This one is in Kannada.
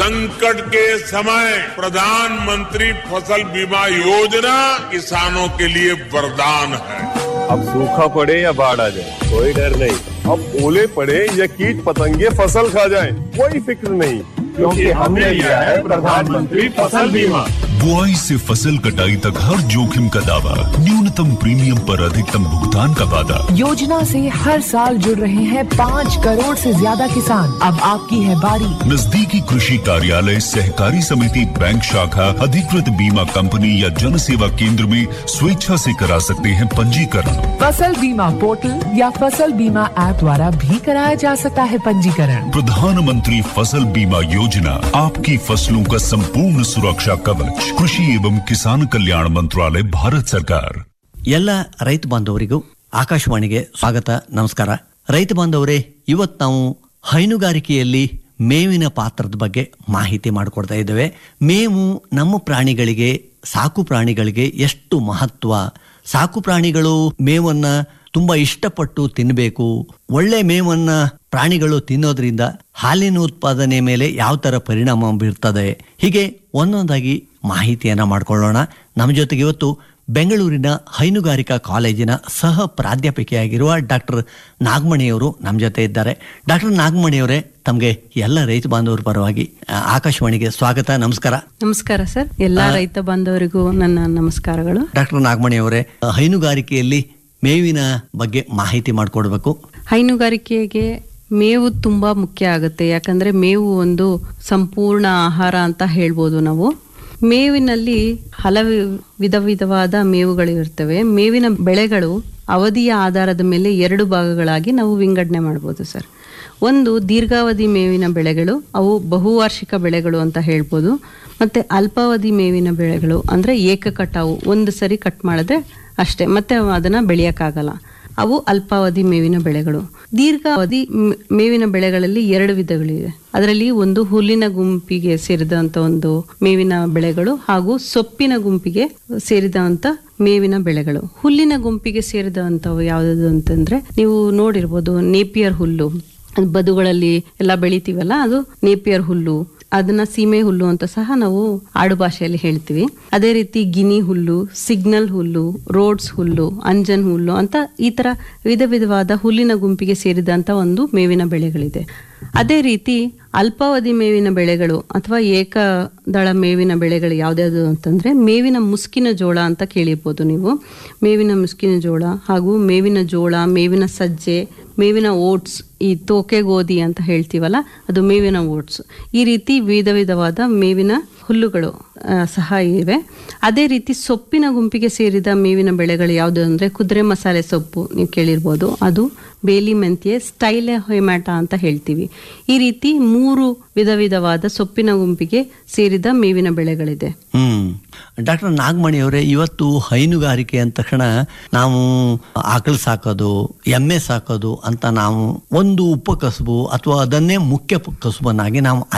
संकट के समय प्रधानमंत्री फसल बीमा योजना किसानों के लिए वरदान है अब सूखा पड़े या बाढ़ आ जाए कोई डर नहीं अब ओले पड़े या कीट पतंगे फसल खा जाए कोई फिक्र नहीं क्योंकि हमने लिया है प्रधानमंत्री फसल बीमा बुआई से फसल कटाई तक हर जोखिम का दावा न्यूनतम प्रीमियम पर अधिकतम भुगतान का वादा योजना से हर साल जुड़ रहे हैं पाँच करोड़ से ज्यादा किसान अब आपकी है बारी नजदीकी कृषि कार्यालय सहकारी समिति बैंक शाखा अधिकृत बीमा कंपनी या जन सेवा केंद्र में स्वेच्छा से करा सकते हैं पंजीकरण फसल बीमा पोर्टल या फसल बीमा ऐप द्वारा भी कराया जा सकता है पंजीकरण प्रधानमंत्री फसल बीमा योजना आपकी फसलों का संपूर्ण सुरक्षा कवच कृषि एवं किसान कल्याण मंत्रालय भारत सरकार ಎಲ್ಲ ರೈತ ಬಾಂಧವರಿಗೂ ಆಕಾಶವಾಣಿಗೆ ಸ್ವಾಗತ ನಮಸ್ಕಾರ ರೈತ ಬಾಂಧವರೇ ಇವತ್ತು ನಾವು ಹೈನುಗಾರಿಕೆಯಲ್ಲಿ ಮೇವಿನ ಪಾತ್ರದ ಬಗ್ಗೆ ಮಾಹಿತಿ ಮಾಡಿಕೊಡ್ತಾ ಇದ್ದೇವೆ ಮೇವು ನಮ್ಮ ಪ್ರಾಣಿಗಳಿಗೆ ಸಾಕು ಪ್ರಾಣಿಗಳಿಗೆ ಎಷ್ಟು ಮಹತ್ವ ಸಾಕು ಪ್ರಾಣಿಗಳು ಮೇವನ್ನ ತುಂಬಾ ಇಷ್ಟಪಟ್ಟು ತಿನ್ನಬೇಕು ಒಳ್ಳೆ ಮೇವನ್ನ ಪ್ರಾಣಿಗಳು ತಿನ್ನೋದ್ರಿಂದ ಹಾಲಿನ ಉತ್ಪಾದನೆ ಮೇಲೆ ಯಾವ ತರ ಪರಿಣಾಮ ಬೀರ್ತದೆ ಹೀಗೆ ಒಂದೊಂದಾಗಿ ಮಾಹಿತಿಯನ್ನ ಮಾಡ್ಕೊಳ್ಳೋಣ ನಮ್ಮ ಜೊತೆಗೆ ಇವತ್ತು ಬೆಂಗಳೂರಿನ ಹೈನುಗಾರಿಕಾ ಕಾಲೇಜಿನ ಸಹ ಪ್ರಾಧ್ಯಾಪಕಿಯಾಗಿರುವ ಡಾಕ್ಟರ್ ನಾಗಮಣಿಯವರು ನಮ್ಮ ಜೊತೆ ಇದ್ದಾರೆ ಡಾಕ್ಟರ್ ನಾಗಮಣಿಯವರೇ ತಮಗೆ ಎಲ್ಲ ರೈತ ಬಾಂಧವರ ಪರವಾಗಿ ಆ, ಆಕಾಶವಾಣಿಗೆ ಸ್ವಾಗತ ನಮಸ್ಕಾರ ನಮಸ್ಕಾರ ಸರ್ ಎಲ್ಲಾ ರೈತ ಬಾಂಧವರಿಗೂ ನನ್ನ ನಮಸ್ಕಾರಗಳು ಡಾಕ್ಟರ್ ನಾಗಮಣಿಯವರೇ ಆ, ಹೈನುಗಾರಿಕೆಯಲ್ಲಿ ಮೇವಿನ ಬಗ್ಗೆ ಮಾಹಿತಿ ಮಾಡಿಕೊಡ್ಬೇಕು ಹೈನುಗಾರಿಕೆಗೆ ಮೇವು ತುಂಬಾ ಮುಖ್ಯ ಆಗುತ್ತೆ ಯಾಕಂದ್ರೆ ಮೇವು ಒಂದು ಸಂಪೂರ್ಣ ಆಹಾರ ಅಂತ ಹೇಳ್ಬೋದು ನಾವು ಮೇವಿನಲ್ಲಿ ಹಲವು ವಿಧ ವಿಧವಾದ ಮೇವುಗಳು ಇರ್ತವೆ ಮೇವಿನ ಬೆಳೆಗಳು ಅವಧಿಯ ಆಧಾರದ ಮೇಲೆ ಎರಡು ಭಾಗಗಳಾಗಿ ನಾವು ವಿಂಗಡಣೆ ಮಾಡ್ಬೋದು ಸರ್ ಒಂದು ದೀರ್ಘಾವಧಿ ಮೇವಿನ ಬೆಳೆಗಳು ಅವು ಬಹುವಾರ್ಷಿಕ ಬೆಳೆಗಳು ಅಂತ ಹೇಳ್ಬೋದು ಮತ್ತೆ ಅಲ್ಪಾವಧಿ ಮೇವಿನ ಬೆಳೆಗಳು ಅಂದ್ರೆ ಏಕ ಕಟಾವು ಒಂದು ಸರಿ ಕಟ್ ಮಾಡಿದ್ರೆ ಅಷ್ಟೇ ಮತ್ತೆ ಅದನ್ನ ಬೆಳೆಯಕ್ಕಾಗಲ್ಲ ಅವು ಅಲ್ಪಾವಧಿ ಮೇವಿನ ಬೆಳೆಗಳು ದೀರ್ಘಾವಧಿ ಮ್- ಮೇವಿನ ಬೆಳೆಗಳಲ್ಲಿ ಎರಡು ವಿಧಗಳಿವೆ ಅದರಲ್ಲಿ ಒಂದು ಹುಲ್ಲಿನ ಗುಂಪಿಗೆ ಸೇರಿದಂತ ಒಂದು ಮೇವಿನ ಬೆಳೆಗಳು ಹಾಗೂ ಸೊಪ್ಪಿನ ಗುಂಪಿಗೆ ಸೇರಿದಂತ ಮೇವಿನ ಬೆಳೆಗಳು ಹುಲ್ಲಿನ ಗುಂಪಿಗೆ ಸೇರಿದಂತವು ಯಾವ್ದು ಅಂತಂದ್ರೆ ನೀವು ನೋಡಿರ್ಬೋದು ನೇಪಿಯರ್ ಹುಲ್ಲು ಅದ್ ಬದುಗಳಲ್ಲಿ ಎಲ್ಲ ಬೆಳಿತೀವಲ್ಲ ಅದು ನೇಪಿಯರ್ ಹುಲ್ಲು ಅದನ್ನ ಸೀಮೆ ಹುಲ್ಲು ಅಂತ ಸಹ ನಾವು ಆಡು ಭಾಷೆಯಲ್ಲಿ ಹೇಳ್ತೀವಿ ಅದೇ ರೀತಿ ಗಿನಿ ಹುಲ್ಲು ಸಿಗ್ನಲ್ ಹುಲ್ಲು ರೋಡ್ಸ್ ಹುಲ್ಲು ಅಂಜನ್ ಹುಲ್ಲು ಅಂತ ಈ ತರ ವಿಧ ವಿಧವಾದ ಹುಲ್ಲಿನ ಗುಂಪಿಗೆ ಸೇರಿದಂತ ಒಂದು ಮೇವಿನ ಬೆಳೆಗಳಿದೆ ಅದೇ ರೀತಿ ಅಲ್ಪಾವಧಿ ಮೇವಿನ ಬೆಳೆಗಳು ಅಥವಾ ಏಕದಳ ಮೇವಿನ ಬೆಳೆಗಳು ಯಾವ್ದ್ಯಾವ್ದು ಅಂತಂದ್ರೆ ಮೇವಿನ ಮುಸ್ಕಿನ ಜೋಳ ಅಂತ ಕೇಳಿರ್ಬೋದು ನೀವು ಮೇವಿನ ಮುಸ್ಕಿನ ಜೋಳ ಹಾಗೂ ಮೇವಿನ ಜೋಳ ಮೇವಿನ ಸಜ್ಜೆ ಮೇವಿನ ಓಟ್ಸ್ ಈ ತೋಕೆ ಗೋಧಿ ಅಂತ ಹೇಳ್ತೀವಲ್ಲ ಅದು ಮೇವಿನ ಓಟ್ಸ್ ಈ ರೀತಿ ವಿಧ ವಿಧವಾದ ಮೇವಿನ ಹುಲ್ಲುಗಳು ಆ, ಸಹ ಇವೆ ಅದೇ ರೀತಿ ಸೊಪ್ಪಿನ ಗುಂಪಿಗೆ ಸೇರಿದ ಮೇವಿನ ಬೆಳೆಗಳು ಯಾವುದು ಅಂದ್ರೆ ಕುದುರೆ ಮಸಾಲೆ ಸೊಪ್ಪು ನೀವು ಕೇಳಿರ್ಬೋದು ಅದು ಬೇಲಿ ಮೆಂತ್ಯೆ ಸ್ಟೈಲೆ ಹೊಯ್ಮ್ಯಾಟ ಅಂತ ಹೇಳ್ತೀವಿ ಈ ರೀತಿ ಮೂರು ವಿಧ ವಿಧವಾದ ಸೊಪ್ಪಿನ ಗುಂಪಿಗೆ ಸೇರಿದ ಮೇವಿನ ಬೆಳೆಗಳಿದೆ ಹ್ಮ್ ಡಾಕ್ಟರ್ ನಾಗಮಣಿಯವರೇ ಇವತ್ತು ಹೈನುಗಾರಿಕೆ ಅಂದ ತಕ್ಷಣ ನಾವು ಆಕಳು ಸಾಕೋದು ಎಮ್ಮೆ ಸಾಕೋದು ಅಂತ ನಾವು ಒಂದು ಉಪಕಸಬು ಅಥವಾ ಅದನ್ನೇ ಮುಖ್ಯ ಪ- ಕಸುಬನ್ನಾಗಿ ನಾವು